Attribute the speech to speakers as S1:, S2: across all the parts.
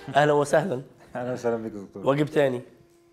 S1: اهلا وسهلا
S2: اهلا وسهلا بك يا دكتور
S1: واجب تاني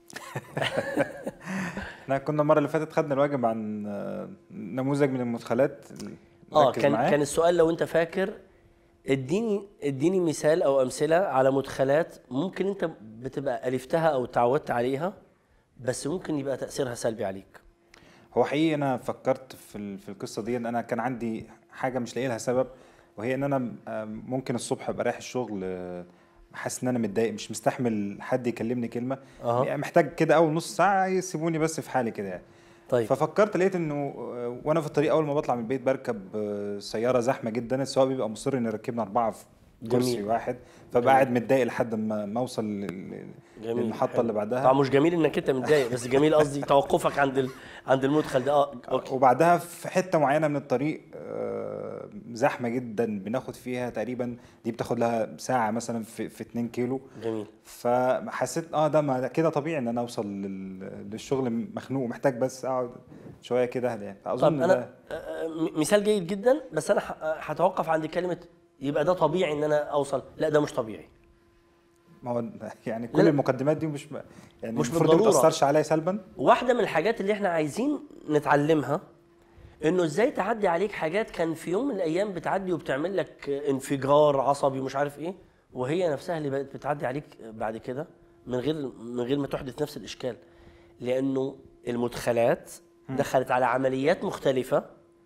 S2: احنا كنا المره اللي فاتت خدنا الواجب عن آه، نموذج من المدخلات
S1: اه
S2: نركز
S1: كان
S2: معاه.
S1: كان السؤال لو انت فاكر اديني اديني مثال او امثله على مدخلات ممكن انت بتبقى الفتها او تعودت عليها بس ممكن يبقى تاثيرها سلبي عليك
S2: هو حقيقي انا فكرت في ال- في القصه دي ان انا كان عندي حاجه مش لاقي لها سبب وهي ان انا آه، ممكن الصبح ابقى رايح الشغل آه، حاسس ان انا متضايق مش مستحمل حد يكلمني كلمه
S1: أها.
S2: يعني محتاج كده اول نص ساعه يسيبوني بس في حالي كده يعني
S1: طيب
S2: ففكرت لقيت انه آه، وانا في الطريق اول ما بطلع من البيت بركب آه، سياره زحمه جدا السواق بيبقى مصر ان يركبنا اربعه في كرسي
S1: جميل.
S2: واحد فبقى قاعد متضايق لحد ما ما اوصل لل-
S1: جميل
S2: للمحطه
S1: حلو.
S2: اللي بعدها
S1: طبعا مش جميل انك انت متضايق بس جميل قصدي توقفك عند ال... عند المدخل ده اه اوكي
S2: وبعدها في حته معينه من الطريق آه، زحمه جدا بناخد فيها تقريبا دي بتاخد لها ساعه مثلا في, في 2 كيلو
S1: جميل
S2: فحسيت اه ده ما كده طبيعي ان انا اوصل لل- للشغل مخنوق ومحتاج بس اقعد شويه كده اهدى يعني
S1: طب
S2: فاظن
S1: انا
S2: ده
S1: آه، م- مثال جيد جدا بس انا ح- هتوقف عند كلمه يبقى ده طبيعي ان انا اوصل لا ده مش طبيعي
S2: ما هو يعني
S1: لا،
S2: كل
S1: لا.
S2: المقدمات دي مش يعني
S1: مش
S2: المفروض دي ما
S1: بالضرورة.
S2: تاثرش عليا سلبا
S1: واحده من الحاجات اللي احنا عايزين نتعلمها انه ازاي تعدي عليك حاجات كان في يوم من الايام بتعدي وبتعمل لك انفجار عصبي ومش عارف ايه وهي نفسها اللي بقت بتعدي عليك بعد كده من غير من غير ما تحدث نفس الاشكال لانه المدخلات دخلت على عمليات مختلفه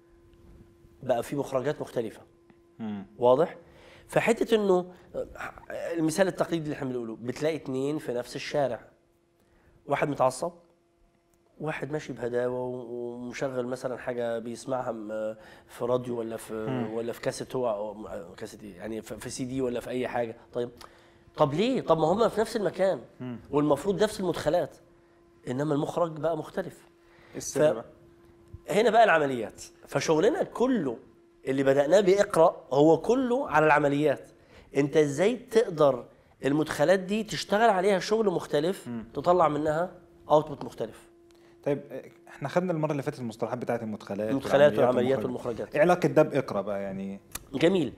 S1: بقى في مخرجات مختلفه واضح فحته انه المثال التقليدي اللي احنا بنقوله بتلاقي اتنين في نفس الشارع واحد متعصب واحد ماشي بهداوه ومشغل مثلا حاجه بيسمعها م- في راديو ولا في ولا في كاسيت هو أو كاسيت إيه؟ يعني في في سي دي ولا في اي حاجه طيب طب ليه طب ما هم في نفس المكان والمفروض نفس المدخلات انما المخرج بقى مختلف
S2: إيه السر
S1: ف-
S2: بقى؟
S1: هنا بقى العمليات فشغلنا كله اللي بدأناه بإقرأ هو كله على العمليات انت ازاي تقدر المدخلات دي تشتغل عليها شغل مختلف تطلع منها اوتبوت مختلف
S2: طيب احنا خدنا المره اللي فاتت المصطلحات بتاعت المدخلات
S1: المدخلات والعمليات
S2: والمخرجات.
S1: والمخرجات
S2: ايه علاقه ده باقرا بقى يعني
S1: جميل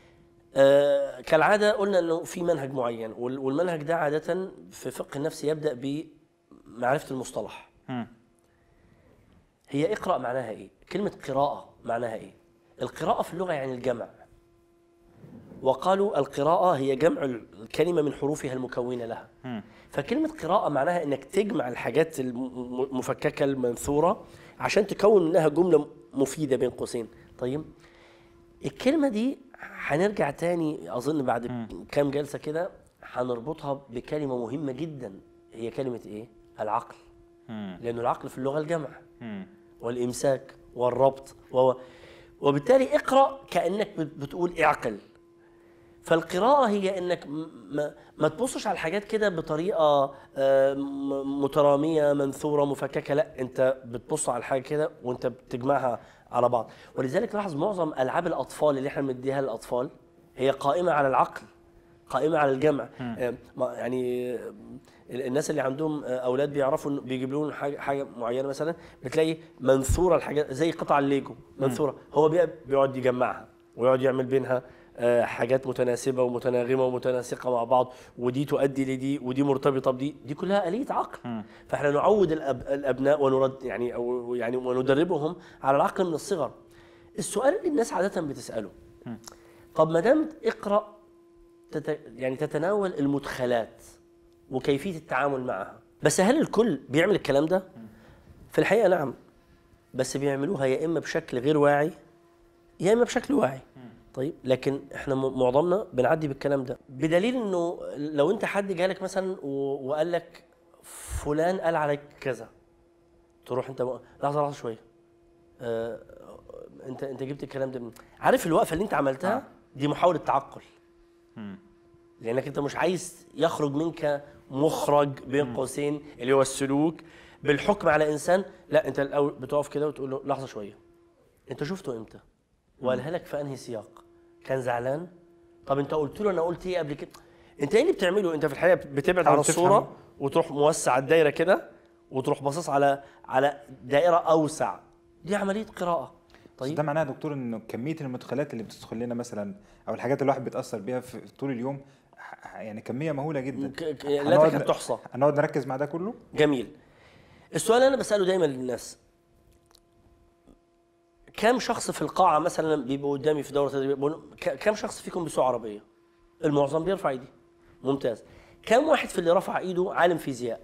S1: آه كالعادة قلنا انه في منهج معين وال- والمنهج ده عادة في فقه النفس يبدأ بمعرفة المصطلح
S2: مم.
S1: هي اقرأ معناها ايه؟ كلمة قراءة معناها ايه؟ القراءة في اللغة يعني الجمع وقالوا القراءة هي جمع الكلمة من حروفها المكونة لها فكلمة قراءة معناها انك تجمع الحاجات الم- المفككة المنثورة عشان تكون منها جملة مفيدة بين قوسين طيب الكلمة دي هنرجع تاني أظن بعد كام جلسة كده هنربطها بكلمة مهمة جدا هي كلمة إيه؟ العقل لأنه العقل في اللغة الجمع والإمساك والربط و... وبالتالي اقرأ كأنك بت- بتقول اعقل فالقراءة هي انك م- ما, ما تبصش على الحاجات كده بطريقة آه، م- مترامية منثورة مفككة لا انت بتبص على الحاجة كده وانت بتجمعها على بعض ولذلك لاحظ معظم العاب الاطفال اللي احنا بنديها للاطفال هي قائمة على العقل قائمة على الجمع آه، ما- يعني آه، الناس اللي عندهم آه، اولاد بيعرفوا إنه بيجيب لهم حاجه حاجه معينه مثلا بتلاقي منثوره الحاجات زي قطع الليجو منثوره هو بي- بيقعد يجمعها ويقعد يعمل بينها آه، حاجات متناسبه ومتناغمه ومتناسقه مع بعض ودي تؤدي لدي ودي مرتبطه بدي دي كلها اليه عقل فاحنا نعود الأب الابناء ونرد يعني او يعني وندربهم على العقل من الصغر السؤال اللي الناس عاده بتساله طب ما دام اقرا تت يعني تتناول المدخلات وكيفيه التعامل معها بس هل الكل بيعمل الكلام ده في الحقيقه نعم بس بيعملوها يا اما بشكل غير واعي يا اما بشكل واعي طيب لكن احنا م- معظمنا بنعدي بالكلام ده بدليل انه لو انت حد جالك مثلا و- وقال لك فلان قال عليك كذا تروح انت م- لحظه لحظه شويه اه انت انت جبت الكلام ده من عارف الوقفه اللي انت عملتها دي محاوله تعقل لانك انت مش عايز يخرج منك مخرج بين قوسين اللي هو السلوك بالحكم على انسان لا انت الاول بتقف كده وتقول له لحظه شويه انت شفته امتى وقالها لك في انهي سياق كان زعلان طب انت قلت له انا قلت ايه قبل كده انت ايه اللي بتعمله انت في الحقيقه بتبعد عن
S2: حاول تفهم.
S1: الصوره وتروح موسع الدايره كده وتروح باصص على على دائره اوسع دي عمليه قراءه
S2: طيب.
S1: طيب
S2: ده معناه يا دكتور ان كميه المدخلات اللي بتدخل لنا مثلا او الحاجات اللي الواحد بيتاثر بيها في طول اليوم ح- يعني كميه مهوله جدا
S1: ك- ك- لا
S2: هنقعد
S1: تكاد
S2: ن-
S1: تحصى
S2: هنقعد نركز مع ده كله
S1: جميل السؤال اللي انا بساله دايما للناس كم شخص في القاعه مثلا بيبقوا قدامي في دوره تدريبيه بيقولوا ك- كم شخص فيكم بيسوق عربيه المعظم بيرفع ايدي ممتاز كم واحد في اللي رفع ايده عالم فيزياء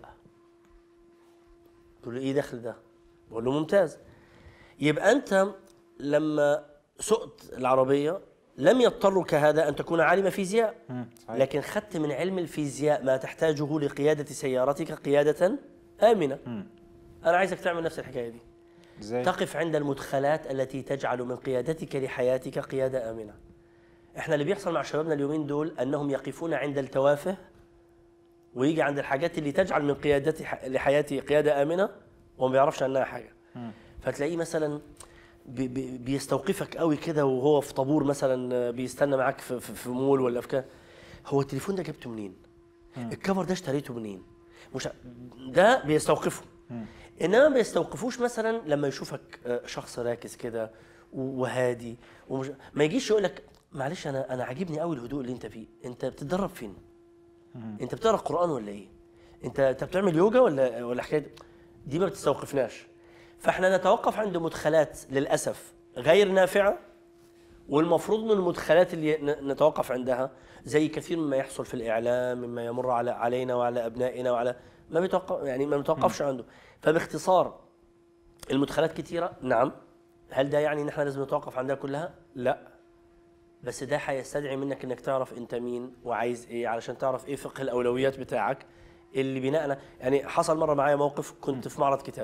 S1: تقول له ايه دخل ده بقول له ممتاز يبقى انت لما سقت العربيه لم يضطرك هذا ان تكون عالم فيزياء
S2: مم، صحيح.
S1: لكن خدت من علم الفيزياء ما تحتاجه لقياده سيارتك قياده امنه انا عايزك تعمل نفس الحكايه دي
S2: ازاي
S1: تقف عند المدخلات التي تجعل من قيادتك لحياتك قياده امنه احنا اللي بيحصل مع شبابنا اليومين دول انهم يقفون عند التوافه ويجي عند الحاجات اللي تجعل من قيادتي ح- لحياتي قياده امنه وما بيعرفش عنها حاجه فتلاقيه مثلا بي- بي- بيستوقفك قوي كده وهو في طابور مثلا بيستنى معاك في, في, في مول ولا في كده هو التليفون ده جبته منين؟ الكفر ده اشتريته منين؟ مش ع- ده بيستوقفه انما ما بيستوقفوش مثلا لما يشوفك آه، شخص راكز كده و- وهادي ومش ما يجيش يقول لك معلش انا انا عاجبني قوي الهدوء اللي انت فيه انت بتتدرب فين انت بتقرا القران ولا ايه انت انت بتعمل يوجا ولا ولا حكايه دي ما بتستوقفناش فاحنا نتوقف عند مدخلات للاسف غير نافعه والمفروض من المدخلات اللي ن- نتوقف عندها زي كثير مما يحصل في الاعلام مما يمر على علينا وعلى ابنائنا وعلى ما بيتوقف يعني ما نتوقفش عنده فباختصار المدخلات كثيره نعم هل ده يعني ان احنا لازم نتوقف عندها كلها لا بس ده هيستدعي منك انك تعرف انت مين وعايز ايه علشان تعرف ايه فقه الاولويات بتاعك اللي بناء يعني حصل مره معايا موقف كنت في معرض كتاب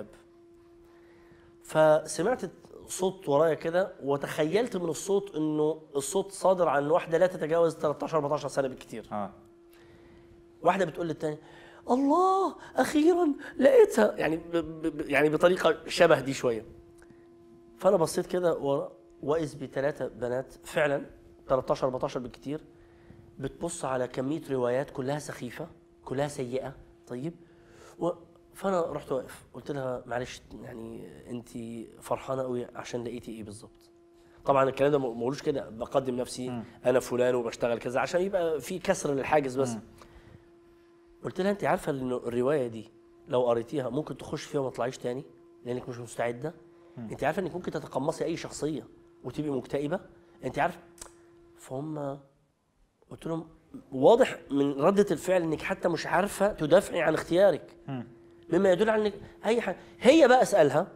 S1: فسمعت صوت ورايا كده وتخيلت من الصوت انه الصوت صادر عن واحده لا تتجاوز 13 14 سنه بالكثير
S2: اه
S1: واحده بتقول للتانية الله اخيرا لقيتها يعني ب ب يعني بطريقه شبه دي شويه فانا بصيت كده ورا واذ بثلاثه بنات فعلا 13 14 بالكثير بتبص على كميه روايات كلها سخيفه كلها سيئه طيب و فانا رحت واقف قلت لها معلش يعني انت فرحانه قوي عشان لقيتي ايه بالظبط طبعا الكلام ده ما بقولوش كده بقدم نفسي انا فلان وبشتغل كذا عشان يبقى في كسر للحاجز بس قلت لها انت عارفه ان الروايه دي لو قريتيها ممكن تخش فيها وما تطلعيش تاني لانك مش مستعده انت عارفه انك ممكن تتقمصي اي شخصيه وتبقي مكتئبه انت عارف فهم قلت لهم واضح من ردة الفعل انك حتى مش عارفه تدافعي عن اختيارك مما يدل على انك اي حاجه هي بقى اسالها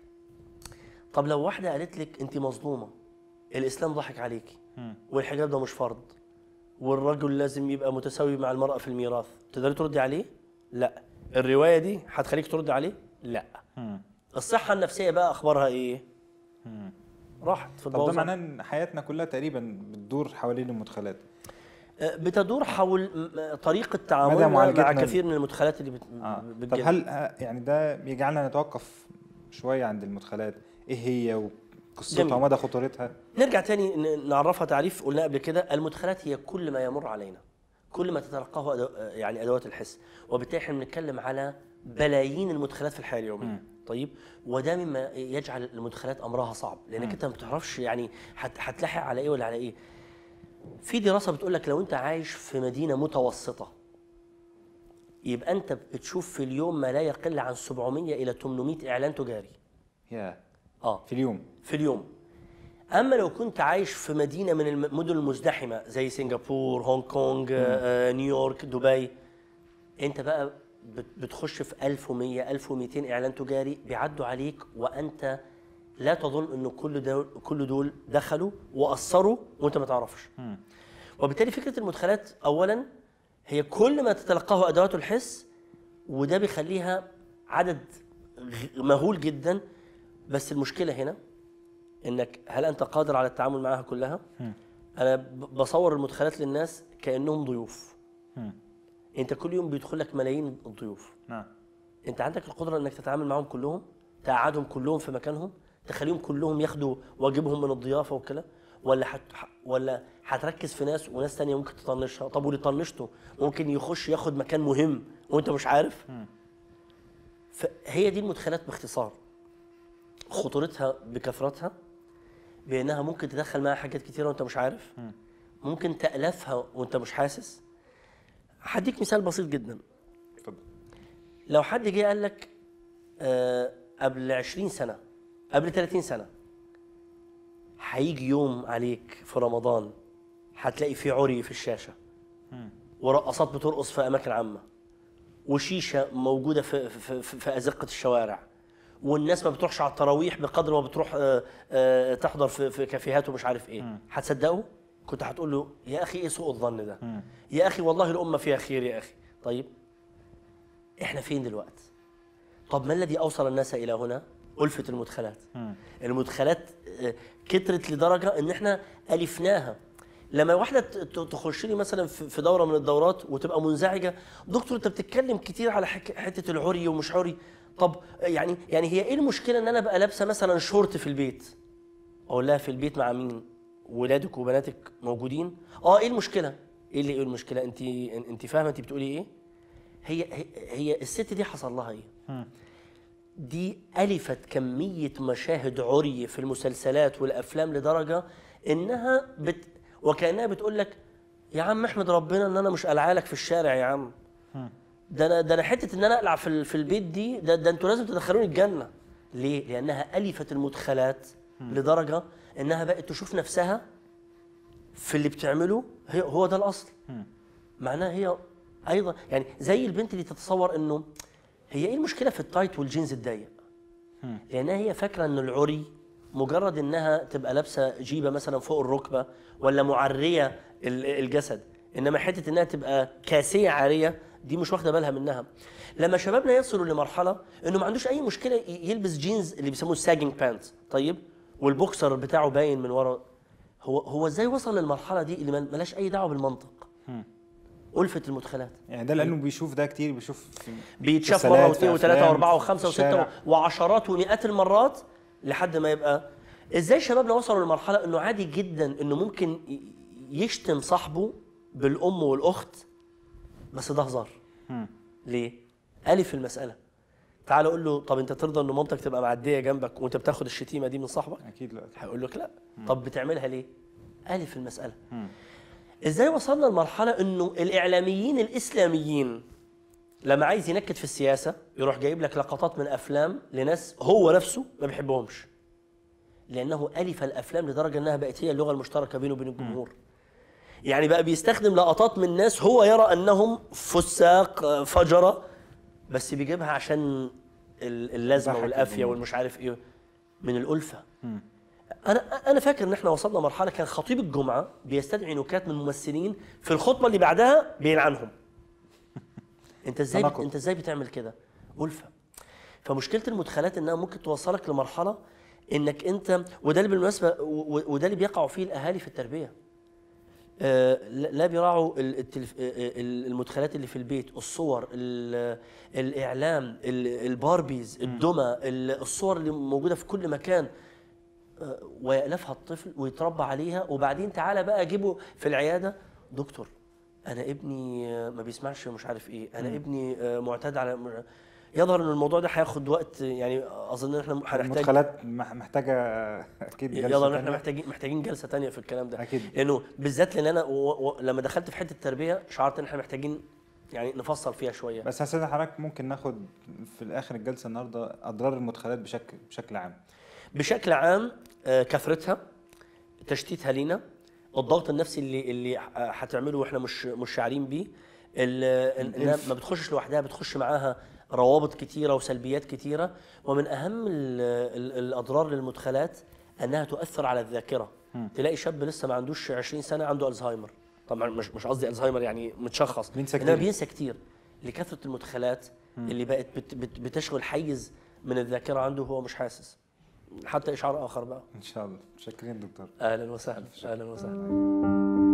S1: طب لو واحده قالت لك انت مظلومه الاسلام ضحك عليكي والحجاب ده مش فرض والرجل لازم يبقى متساوي مع المراه في الميراث تقدري تردي عليه لا الروايه دي هتخليك تردي عليه لا الصحه النفسيه بقى اخبارها ايه راحت في
S2: طب ده
S1: البوظان.
S2: معناه ان حياتنا كلها تقريبا بتدور حوالين المدخلات
S1: بتدور حول م- طريقة
S2: مدى
S1: تعاملنا مع
S2: معالجتنا
S1: كثير من المدخلات اللي بت...
S2: اه طب
S1: بتجيلنا.
S2: هل ه- يعني ده يجعلنا نتوقف شويه عند المدخلات ايه هي وقصتها
S1: جميل.
S2: ومدى خطورتها
S1: نرجع تاني ن- نعرفها تعريف قلنا قبل كده المدخلات هي كل ما يمر علينا كل ما تتلقاه أدو... يعني ادوات الحس وبالتالي احنا بنتكلم على بلايين المدخلات في الحياه اليوميه طيب وده مما يجعل المدخلات امرها صعب لانك انت ما بتعرفش يعني هت... هتلاحق على ايه ولا على ايه في دراسه بتقول لك لو انت عايش في مدينه متوسطه يبقى انت بتشوف في اليوم ما لا يقل عن 700 الى 800 اعلان تجاري
S2: يا
S1: اه
S2: في اليوم
S1: في اليوم اما لو كنت عايش في مدينه من المدن المزدحمه زي سنغافور هونج كونج آه، نيويورك دبي انت بقى بت- بتخش في 1100 1200 اعلان تجاري بيعدوا عليك وانت لا تظن انه كل دول كل دول دخلوا واثروا وانت ما تعرفش وبالتالي فكره المدخلات اولا هي كل ما تتلقاه ادوات الحس وده بيخليها عدد غ- مهول جدا بس المشكله هنا انك هل انت قادر على التعامل معها كلها؟ انا ب- بصور المدخلات للناس كانهم ضيوف. انت كل يوم بيدخل لك ملايين الضيوف.
S2: نعم
S1: انت عندك القدره انك تتعامل معهم كلهم؟ تقعدهم كلهم في مكانهم؟ تخليهم كلهم ياخدوا واجبهم من الضيافه والكلام؟ ولا حت ولا هتركز في ناس وناس تانية ممكن تطنشها، طب واللي طنشته ممكن يخش ياخد مكان مهم وانت مش عارف؟ فهي دي المدخلات باختصار. خطورتها بكثرتها بانها ممكن تدخل معاها حاجات كتيره وانت مش عارف ممكن تالفها وانت مش حاسس هديك مثال بسيط جدا
S2: اتفضل
S1: لو حد جه قال لك آه قبل 20 سنه قبل 30 سنه هيجي يوم عليك في رمضان هتلاقي فيه عري في الشاشه ورقصات بترقص في اماكن عامه وشيشه موجوده في في, في, في ازقه الشوارع والناس ما بتروحش على التراويح بقدر ما بتروح آه، آه، تحضر في, في كافيهات ومش عارف ايه هتصدقه كنت هتقول له يا اخي ايه سوء الظن ده يا اخي والله الامه فيها خير يا اخي طيب احنا فين دلوقتي طب ما الذي اوصل الناس الى هنا ألفة المدخلات المدخلات آه، كترت لدرجة ان احنا ألفناها لما واحدة ت- ت- تخش لي مثلا في في دورة من الدورات وتبقى منزعجة دكتور انت بتتكلم كتير على حك- حتة العري ومش عري طب يعني يعني هي ايه المشكلة ان انا ابقى لابسة مثلا شورت في البيت اقول لها في البيت مع مين ولادك وبناتك موجودين اه ايه المشكلة ايه اللي ايه المشكلة انت انت فاهمة انت بتقولي ايه هي هي, هي الست دي حصل لها ايه دي ألفت كمية مشاهد عري في المسلسلات والأفلام لدرجة إنها بت وكأنها بتقول لك يا عم احمد ربنا إن أنا مش قلعالك في الشارع يا عم ده أنا ده أنا حتة إن أنا أقلع في ال- في البيت دي ده, ده أنتوا لازم تدخلوني الجنة ليه؟ لأنها ألفت المدخلات لدرجة إنها بقت تشوف نفسها في اللي بتعمله هي هو ده الأصل معناها هي ايضا يعني زي البنت اللي تتصور انه هي ايه المشكله في التايت والجينز الضيق لانها هي فاكره ان العري مجرد انها تبقى لابسه جيبه مثلا فوق الركبه ولا معريه ال- الجسد انما حته انها تبقى كاسيه عاريه دي مش واخده بالها منها لما شبابنا يصلوا لمرحله انه ما عندوش اي مشكله ي- يلبس جينز اللي بيسموه الساجنج بانت طيب والبوكسر بتاعه باين من ورا هو هو ازاي وصل للمرحله دي اللي مل- ملهاش اي دعوه بالمنطق ألفة المدخلات
S2: يعني ده لانه بيشوف ده كتير بيشوف في
S1: بيتشاف
S2: مسلسلات،
S1: مره
S2: في
S1: واثنين وثلاثه
S2: أفلام،
S1: واربعه
S2: في
S1: وخمسه وسته
S2: الشارع.
S1: وعشرات ومئات المرات لحد ما يبقى ازاي شبابنا وصلوا لمرحله انه عادي جدا انه ممكن ي- يشتم صاحبه بالام والاخت بس ده هزار ليه؟ الف المساله تعال اقول له طب انت ترضى ان مامتك تبقى معديه جنبك وانت بتاخد الشتيمه دي من صاحبك؟
S2: اكيد لا
S1: هيقول لك لا طب بتعملها ليه؟ الف المساله ازاي وصلنا لمرحله انه الاعلاميين الاسلاميين لما عايز ينكد في السياسه يروح جايب لك لقطات من افلام لناس هو نفسه ما بيحبهمش لانه الف الافلام لدرجه انها بقت هي اللغه المشتركه بينه وبين الجمهور يعني بقى بيستخدم لقطات من ناس هو يرى انهم فساق آه، فجره بس بيجيبها عشان ال- اللازمه
S2: يضحك
S1: والافيه
S2: الجمهور.
S1: والمش عارف ايه من الالفه انا انا فاكر ان احنا وصلنا مرحله كان خطيب الجمعه بيستدعي نكات من ممثلين في الخطبه اللي بعدها بيلعنهم انت ازاي
S2: تناقض.
S1: انت ازاي بتعمل كده الفه فمشكله المدخلات انها ممكن توصلك لمرحله انك انت وده اللي بالمناسبه و- و- وده اللي بيقعوا فيه الاهالي في التربيه آه، لا لا بيراعوا ال- التلف... آه، آه، المدخلات اللي في البيت الصور ال- الاعلام ال- الباربيز الدمى ال- الصور اللي موجوده في كل مكان آه، ويألفها الطفل ويتربى عليها وبعدين تعالى بقى اجيبه في العياده دكتور انا ابني آه، ما بيسمعش مش عارف ايه انا ابني آه، معتاد على يظهر ان الموضوع ده هياخد وقت يعني اظن ان احنا هنحتاج
S2: المدخلات مح- محتاجه اكيد جلسه
S1: يلا ان احنا
S2: تانية.
S1: محتاجين محتاجين جلسه تانية في الكلام ده
S2: أكيد.
S1: لانه بالذات لان انا و... و... لما دخلت في حته التربيه شعرت ان احنا محتاجين يعني نفصل فيها شويه
S2: بس هسيد حضرتك ممكن ناخد في الاخر الجلسه النهارده اضرار المدخلات بشكل بشكل عام
S1: بشكل عام آه، كثرتها تشتيتها لينا الضغط النفسي اللي اللي ح- هتعمله واحنا مش مش شاعرين بيه ال- إن- انها ما بتخشش لوحدها بتخش معاها روابط كتيره وسلبيات كتيره ومن اهم ال ال الاضرار للمدخلات انها تؤثر على الذاكره تلاقي شاب لسه ما عندوش 20 سنه عنده الزهايمر طبعا مش مش قصدي الزهايمر يعني متشخص
S2: بينسى
S1: انما
S2: كتير.
S1: بينسى كتير لكثره المدخلات اللي بقت بت بت بتشغل حيز من الذاكره عنده وهو مش حاسس حتى اشعار اخر بقى
S2: ان شاء الله متشكرين دكتور
S1: اهلا وسهلا اهلا وسهلا